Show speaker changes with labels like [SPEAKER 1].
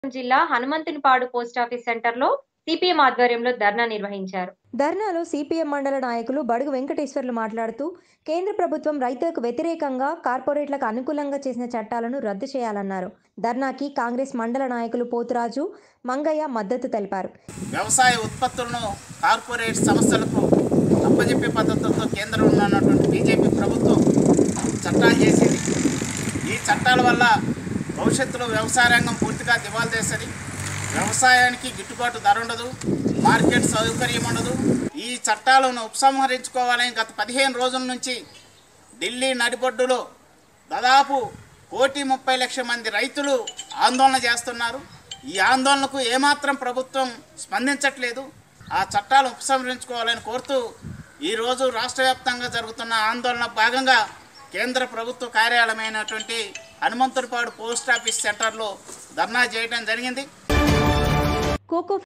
[SPEAKER 1] జిల్లా హనుమంతునిపాడు పోస్టాఫీస్ సెంటర్లో సిపిఎం ఆధ్వర్యంలో ధర్నా నిర్వహించారు
[SPEAKER 2] ధర్నాలో సిపిఎం మండల నాయకులు బడుగు వెంకటేశ్వర్లు మాట్లాడుతూ కేంద్ర ప్రభుత్వం రైతులకు వ్యతిరేకంగా కార్పొరేట్లకు అనుకూలంగా చేసిన చట్టాలను రద్దు చేయాలన్నారు ధర్నాకి కాంగ్రెస్ మండల నాయకులు పోతురాజు మంగయ్య మద్దతు తెలిపారు
[SPEAKER 3] వ్యవసాయ ఉత్పత్తులను కార్పొరేట్ సంస్థలకు అప్పజెప్పే పద్ధతులతో కేంద్రంలో ఉన్నటువంటి బీజేపీ ప్రభుత్వం చట్టాలు చేసింది ఈ చట్టాల వల్ల భవిష్యత్తులో వ్యవసాయ రంగం పూర్తిగా దివాలా తీస్తుంది వ్యవసాయానికి గిట్టుబాటు ధర ఉండదు మార్కెట్ సౌకర్యం ఉండదు ఈ చట్టాలను ఉపసంహరించుకోవాలని గత పదిహేను రోజుల నుంచి ఢిల్లీ నడిబొడ్డులో దాదాపు కోటి ముప్పై లక్షల మంది రైతులు ఆందోళన చేస్తున్నారు ఈ ఆందోళనకు ఏమాత్రం ప్రభుత్వం స్పందించట్లేదు ఆ చట్టాలు ఉపసంహరించుకోవాలని కోరుతూ ఈరోజు రాష్ట్ర వ్యాప్తంగా జరుగుతున్న ఆందోళన భాగంగా కేంద్ర ప్రభుత్వ కార్యాలయమైనటువంటి హనుమంతుడిపాడు పోస్ట్ ఆఫీస్ సెంటర్లో ధర్నా చేయడం జరిగింది
[SPEAKER 2] కోకో